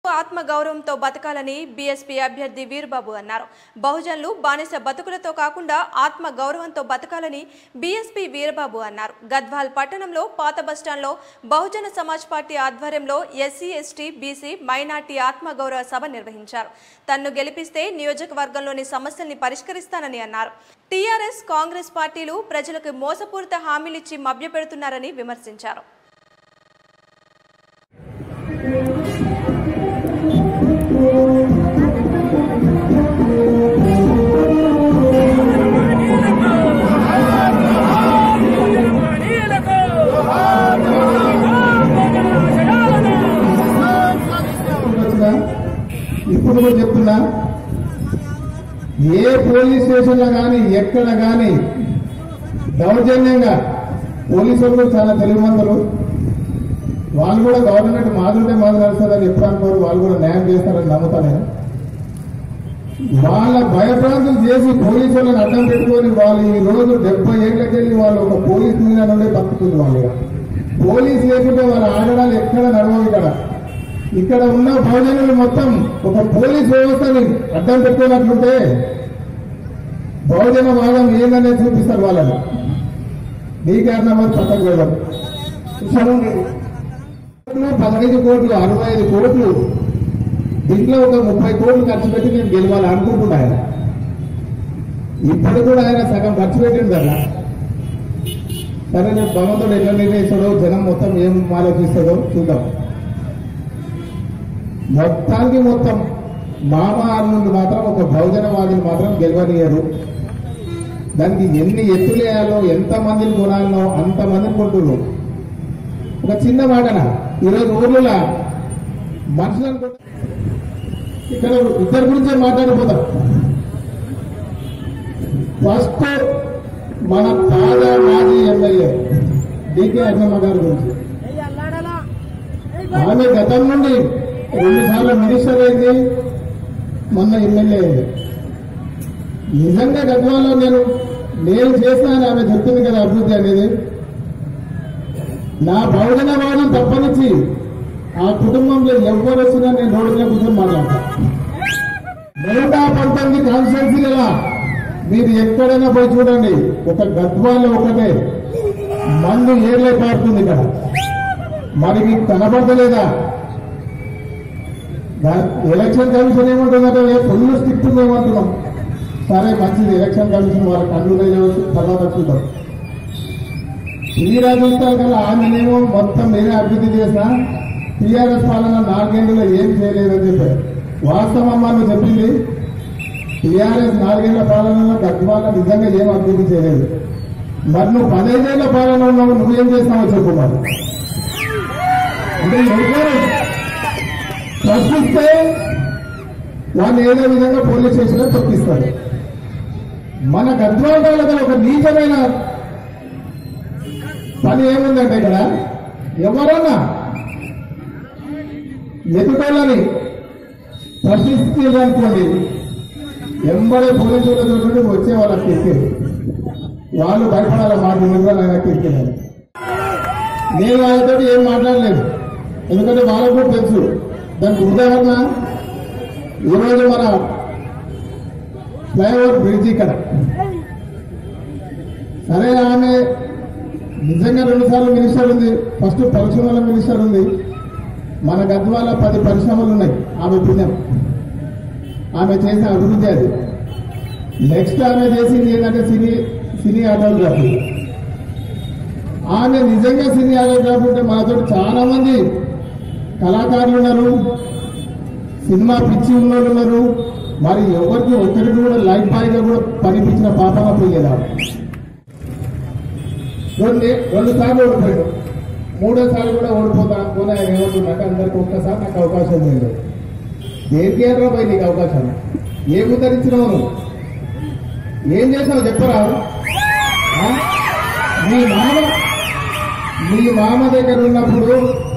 ఆత్మ గౌరవంతో బతకాలని బీఎస్పీ అభ్యర్థి వీరుబాబు అన్నారు బహుజనులు బానిస బతుకులతో కాకుండా ఆత్మ గౌరవంతో బతకాలని బీఎస్పీ వీరబాబు అన్నారు గద్వాల్ పట్టణంలో పాత బస్టాండ్లో బహుజన సమాజ్ పార్టీ ఆధ్వర్యంలో ఎస్సీ ఎస్టీ బీసీ మైనార్టీ ఆత్మ గౌరవ సభ నిర్వహించారు తన్ను గెలిపిస్తే నియోజకవర్గంలోని సమస్యల్ని పరిష్కరిస్తానని అన్నారు టీఆర్ఎస్ కాంగ్రెస్ పార్టీలు ప్రజలకు మోసపూరిత హామీలిచ్చి మభ్యపెడుతున్నారని విమర్శించారు వచ్చినా ఇప్పుడు కూడా చెప్తున్నా ఏ పోలీస్ స్టేషన్లో కానీ ఎక్కడ కానీ దౌర్జన్యంగా పోలీసులు కూడా చాలా తెలివిమంతులు వాళ్ళు కూడా గవర్నమెంట్ మాదిరితే మాది నడుస్తుందని ఎప్పుడు అనుకోరు వాళ్ళు కూడా న్యాయం చేస్తారని నమ్ముతా నేను వాళ్ళ భయభ్రాంతులు చేసి పోలీసు వాళ్ళని అడ్డం పెట్టుకొని వాళ్ళు ఈ రోజు డెబ్బై ఏళ్ళకి వెళ్ళి వాళ్ళు ఒక పోలీస్ మీద నుండి బతుకుతుంది వాళ్ళు పోలీస్ లేకుంటే వాళ్ళ ఆడడాలు ఎక్కడ నడవవు ఇక్కడ ఇక్కడ ఉన్న బహుజనులు మొత్తం ఒక పోలీస్ వ్యవస్థని అడ్డం పెట్టుకున్నట్లుంటే బహుజన వాదం ఏందనేది చూపిస్తారు వాళ్ళని నీకే అర్థమని పక్కకు వెళ్ళడం చూడండి. కోట్లు, పదహైదు కోట్లు అరవై ఐదు కోట్లు దీంట్లో ఒక ముప్పై కోట్లు ఖర్చు పెట్టి నేను గెలవాలి అనుకుంటున్నా ఆయన ఇప్పుడు కూడా ఆయన సగం ఖర్చు పెట్టింది కదా సరే నేను భగవంతుడు ఎట్లా నిర్ణయిస్తాడో జనం మొత్తం ఏం ఆలోచిస్తాడో చూద్దాం మొత్తానికి మొత్తం మామ నుండి మాత్రం ఒక బహుజనవాదిని మాత్రం గెలవనియరు దానికి ఎన్ని ఎత్తులు వేయాలో ఎంత మందిని కొనాలనో అంత మందిని కొంటున్నారు ఒక చిన్న మాటన ఈరోజు ఊర్లలో మనుషులను కొట్ట- ఇక్కడ ఇద్దరి గురించే మాట్లాడిపోతాం ఫస్ట్ మన తాజా మాజీ ఎమ్మెల్యే డికే అన్నమ్మ గారి గురించి ఆమె గతం నుండి రెండు సార్లు మినిస్టర్ అయింది మొన్న ఎమ్మెల్యే అయింది నిజంగా గతంలో నేను నేను చేస్తానని ఆమె చెప్తుంది కదా అభివృద్ధి అనేది నా బహుజనవాదం తప్పనిచ్చి ఆ కుటుంబంలో ఎవరు వచ్చినా నేను రోడ్డు మీద కూర్చొని మాట్లాడతా నూట పంతొమ్మిది కాన్స్టిట్యున్సీల మీరు ఎక్కడైనా పోయి చూడండి ఒక గద్వాల్లో ఒకటే మందు ఏర్లే పారుతుంది ఇక్కడ మరి మీకు కనబడతలేదా దా- ఎలక్షన్ కమిషన్ ఏమంటుందంటే ఫుల్ స్ట్రిక్ట్ ఏమంటున్నాం సరే మంచిది ఎలక్షన్ కమిషన్ వాళ్ళ కళ్ళు లేవచ్చు తర్వాత చూద్దాం తీరా చూస్తారు కదా ఆమెనేమో మొత్తం నేనే అభివృద్ధి చేసిన టీఆర్ఎస్ పాలన నాలుగేళ్లలో ఏం చేయలేదని చెప్పారు వాస్తవం అమ్మ నువ్వు చెప్పింది టీఆర్ఎస్ నాలుగేళ్ల పాలనలో గద్వాల నిజంగా ఏం అభివృద్ధి చేయలేదు మరి నువ్వు పదహైదేళ్ల పాలన ఉన్నావు నువ్వేం చేస్తావో చెప్పు మరి అంటే ఎవరు ప్రశ్నిస్తే వాడిని ఏదో విధంగా పోలీస్ స్టేషన్లో తొక్కిస్తారు మన గద్వాల ఒక నీచమైన పని ఏముందంటే ఇక్కడ ఎవరన్నా ఎదుటోళ్ళని ప్రశ్నించాలనుకోండి ఎంబడే పోలీసులు చూసుకుంటే వచ్చే వాళ్ళకి కిరికిరి వాళ్ళు భయపడాల మాట ఎందుకు ఆయన కిరికిరి నేను వాళ్ళతో ఏం మాట్లాడలేదు ఎందుకంటే వాళ్ళకు కూడా తెలుసు దానికి ఉదాహరణ ఈరోజు మన ఫ్లైఓవర్ బ్రిడ్జ్ ఇక్కడ సరే ఆమె నిజంగా రెండు సార్లు మినిస్టర్ ఉంది ఫస్ట్ పరిశ్రమల మినిస్టర్ ఉంది మన గద్వాల పది పరిశ్రమలు ఉన్నాయి ఆమె పుణ్యం ఆమె చేసిన అభివృద్ధి అది నెక్స్ట్ ఆమె చేసింది ఏంటంటే సినీ సినీ ఆటోగ్రఫీ ఆమె నిజంగా సినీ ఆటోగ్రఫీ ఉంటే మనతో చాలా మంది కళాకారులు ఉన్నారు సినిమా పిచ్చి ఉన్నోళ్ళు ఉన్నారు మరి ఎవరికి ఒక్కరికి కూడా లైఫ్ బాయ్గా కూడా పనిపించిన పాపన పోయేదా రెండు రెండు సార్లు ఓడిపోయాడు మూడోసారి కూడా ఓడిపోతా అనుకుని ఆయన ఏమంటున్నాక అందరికి ఒక్కసారి నాకు అవకాశం లేదు దేనికి ఏర్రా పోయి నీకు అవకాశం ఏం ఉద్ధరించినావు నువ్వు ఏం చేసావు చెప్పరా ఆ? మీ మామ మీ మామ దగ్గర ఉన్నప్పుడు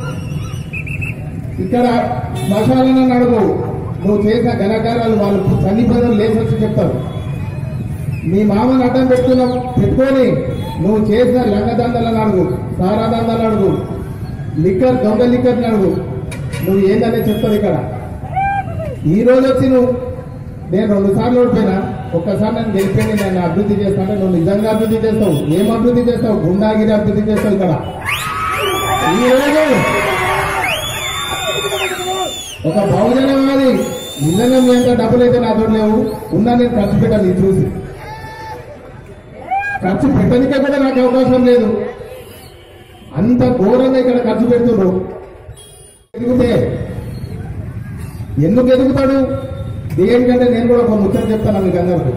ఇక్కడ శ్మశాలను అడుగు నువ్వు చేసిన ఘనకారాలు వాళ్ళు చనిపోయిన లేచొచ్చి చెప్తారు మీ మామని అడ్డం పెట్టుకున్నావు పెట్టుకొని నువ్వు చేసిన లంగదండలను అడుగు సారా దండలు అడుగు లిక్కర్ దొంగ లిక్కర్ని అడుగు నువ్వు ఏందనే చెప్తావు ఇక్కడ ఈ రోజు వచ్చి నువ్వు నేను రెండు సార్లు ఓడిపోయినా ఒక్కసారి నేను గెలిపోయి నేను అభివృద్ధి చేస్తాను నువ్వు నిజంగా అభివృద్ధి చేస్తావు ఏం అభివృద్ధి చేస్తావు గుండాగిరి అభివృద్ధి చేస్తావు ఇక్కడ ఈ రోజు ఒక బహుజనవాది నిజంగా మీ అంత డబ్బులు అయితే నాతో లేవు ఉన్నా నేను ఖర్చు పెట్టాను ఇది చూసి ఖర్చు పెట్టడానికే కూడా నాకు అవకాశం లేదు అంత ఘోరంగా ఇక్కడ ఖర్చు పెడుతున్నారు ఎదిగితే ఎందుకు ఎదుగుతాడు దేనికంటే నేను కూడా ఒక ముచ్చట చెప్తాను మీకు అందరికీ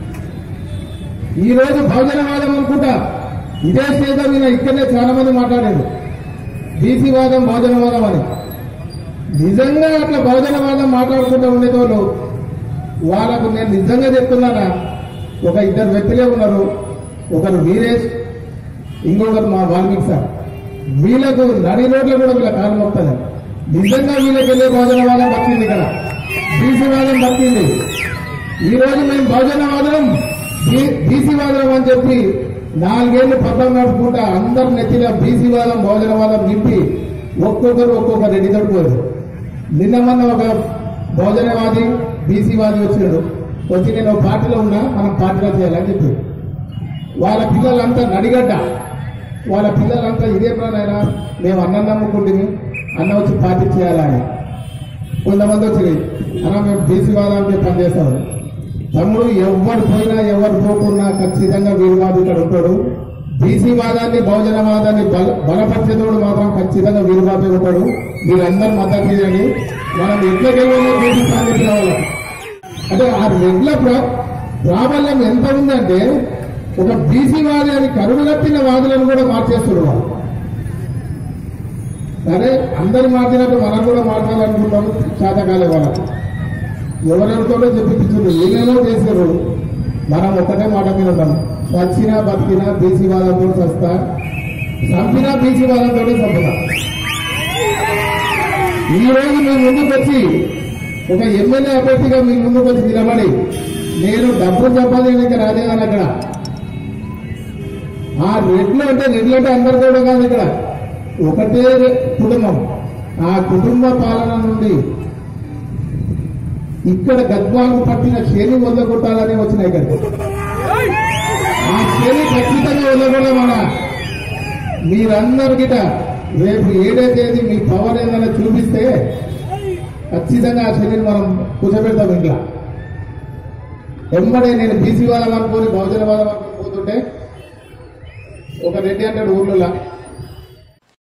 ఈ రోజు బహుజనవాదం అనుకుంటా ఇదే స్టేజ్ మీద ఇక్కడనే చాలా మంది మాట్లాడారు బీసీ వాదం బహుజనవాదం అని నిజంగా అట్లా బహుజనవాదం మాట్లాడుకుంటూ ఉండేటోళ్ళు వాళ్ళకు నేను నిజంగా చెప్తున్నానా ఒక ఇద్దరు వ్యక్తులే ఉన్నారు ఒకరు వీరేష్ ఇంకొకరు మా వాల్మీకి సార్ వీళ్ళకు నడి రోడ్లు కూడా వీళ్ళ కాలం వస్తుంది నిజంగా వీళ్ళకి వెళ్ళే బహుజనవాదం బతికింది ఇక్కడ బీసీ వాదం బతికింది ఈ రోజు మేము బహుజనవాదం బీసీ వాదం అని చెప్పి నాలుగేళ్లు పట్టం నడుపుకుంటా అందరు నెత్తిన బీసీ వాదం బహుజనవాదం నింపి ఒక్కొక్కరు ఒక్కొక్క రెడ్డి తడిపోయారు నిన్న మొన్న ఒక బహుజనవాది బీసీవాది వచ్చినాడు వచ్చి నేను ఒక పార్టీలో ఉన్నా మనం పార్టీలో చేయాలని చెప్పి వాళ్ళ పిల్లలంతా నడిగడ్డ వాళ్ళ పిల్లలంతా ఇదే ప్రాణాయన మేము అన్నం నమ్ముకుంటుంది అన్న వచ్చి పార్టీ చేయాలని కొంతమంది వచ్చి అన్న మేము బీసీ వాదానికి పనిచేస్తాం తమ్ముడు ఎవరు పోయినా ఎవరు పోకున్నా ఖచ్చితంగా వీరువాది ఇక్కడ ఉంటాడు బీసీ వాదాన్ని బహుజన వాదాన్ని బల బలపరిచేతోడు మాత్రం ఖచ్చితంగా వీరువాది ఉంటాడు మీరందరూ మద్దతు ఇవ్వండి మనం ఎట్లకెళ్ళి బీసీ సాధించిన వాళ్ళం అంటే ఆ రెడ్ల ప్రా- ప్రాబల్యం ఎంత ఉందంటే ఒక బీసీ వాది అని కరుడు కట్టిన వాదులను కూడా మార్చేస్తున్నారు వాళ్ళు సరే అందరు మార్చినట్టు మనం కూడా మార్చాలనుకుంటాము శాతకాలే వాళ్ళకి ఎవరెవరితోటో చెప్పించున్నారు ఏమేమో చేశారు మనం ఒక్కటే మాట మీద ఉన్నాం చచ్చినా బతికినా బీసీ వాదంతో చస్తా చంపినా బీసీ వాదంతో చంపుతా ఈ రోజు మీ ముందుకు వచ్చి ఒక ఎమ్మెల్యే అభ్యర్థిగా మీ ముందుకు వచ్చి నిలబడి నేను డబ్బులు సంపాదించడానికి రాలేదని అక్కడ ఆ రెడ్లు అంటే రెడ్లు అంటే అందరు కూడా కాదు ఇక్కడ ఒకటే కుటుంబం ఆ కుటుంబ పాలన నుండి ఇక్కడ గద్వాలకు పట్టిన శని వదలగొట్టాలని వచ్చిన ఇక్కడికి ఆ శని ఖచ్చితంగా వదలగొట్టమన మీరందరూ గిట రేపు ఏడే తేదీ మీ పవర్ ఏదైనా చూపిస్తే ఖచ్చితంగా ఆ శనిని మనం కూర్చోబెడతాం ఇంట్లో వెంబడే నేను బీసీ వాళ్ళం అనుకోని బహుజన వాళ్ళం అనుకుని పోతుంటే ఒక రెడ్డి అంటాడు ఊర్లో